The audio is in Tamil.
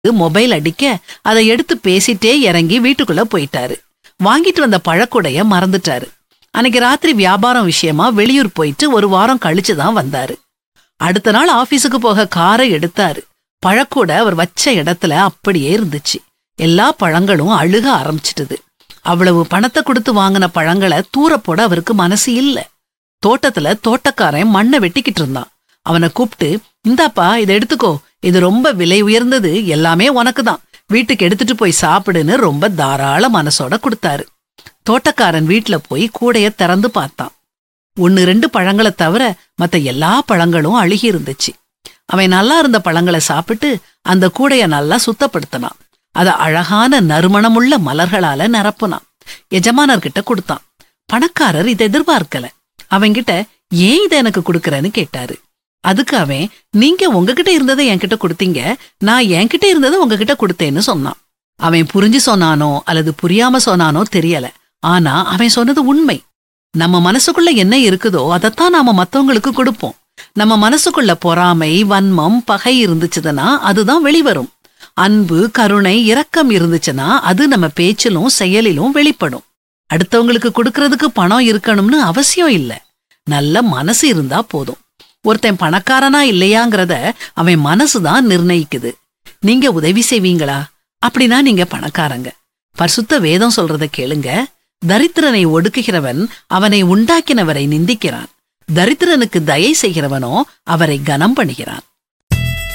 மொபைல் அடிக்க அதை எடுத்து பேசிட்டே இறங்கி வீட்டுக்குள்ள போயிட்டாரு வாங்கிட்டு வந்த பழக்கூடைய மறந்துட்டாரு அன்னைக்கு ராத்திரி வியாபாரம் விஷயமா வெளியூர் போயிட்டு ஒரு வாரம் கழிச்சு தான் வந்தாரு அடுத்த நாள் ஆபீஸுக்கு போக காரை எடுத்தாரு பழக்கூடை அவர் வச்ச இடத்துல அப்படியே இருந்துச்சு எல்லா பழங்களும் அழுக ஆரம்பிச்சிட்டது அவ்வளவு பணத்தை கொடுத்து வாங்கின பழங்களை தூர போட அவருக்கு மனசு இல்ல தோட்டத்துல தோட்டக்காரன் மண்ணை வெட்டிக்கிட்டு இருந்தான் அவனை கூப்பிட்டு இந்தாப்பா இதை எடுத்துக்கோ இது ரொம்ப விலை உயர்ந்தது எல்லாமே உனக்கு தான் வீட்டுக்கு எடுத்துட்டு போய் சாப்பிடுன்னு ரொம்ப தாராள மனசோட கொடுத்தாரு தோட்டக்காரன் வீட்ல போய் கூடைய திறந்து பார்த்தான் ஒன்னு ரெண்டு பழங்களை தவிர மத்த எல்லா பழங்களும் அழுகி இருந்துச்சு அவன் நல்லா இருந்த பழங்களை சாப்பிட்டு அந்த கூடைய நல்லா சுத்தப்படுத்தினான் அத அழகான நறுமணமுள்ள மலர்களால நிரப்புனான் எஜமானர்கிட்ட கொடுத்தான் பணக்காரர் இதை எதிர்பார்க்கல அவன்கிட்ட ஏன் இதை எனக்கு கொடுக்கறன்னு கேட்டாரு அதுக்கு அவன் நீங்க உங்ககிட்ட இருந்ததை என்கிட்ட கொடுத்தீங்க நான் என்கிட்ட இருந்ததை உங்ககிட்ட கொடுத்தேன்னு சொன்னான் அவன் புரிஞ்சு சொன்னானோ அல்லது புரியாம சொன்னானோ தெரியல ஆனா அவன் சொன்னது உண்மை நம்ம மனசுக்குள்ள என்ன இருக்குதோ அதைத்தான் நாம மத்தவங்களுக்கு கொடுப்போம் நம்ம மனசுக்குள்ள பொறாமை வன்மம் பகை இருந்துச்சுதுன்னா அதுதான் வெளிவரும் அன்பு கருணை இரக்கம் இருந்துச்சுன்னா அது நம்ம பேச்சிலும் செயலிலும் வெளிப்படும் அடுத்தவங்களுக்கு கொடுக்கறதுக்கு பணம் இருக்கணும்னு அவசியம் இல்ல நல்ல மனசு இருந்தா போதும் ஒருத்தன் பணக்காரனா இல்லையாங்கிறத அவன் மனசுதான் நிர்ணயிக்குது நீங்க உதவி செய்வீங்களா அப்படின்னா நீங்க பணக்காரங்க பரிசுத்த வேதம் சொல்றத கேளுங்க தரித்திரனை ஒடுக்குகிறவன் அவனை உண்டாக்கினவரை நிந்திக்கிறான் தரித்திரனுக்கு தயை செய்கிறவனோ அவரை கனம் பண்ணுகிறான்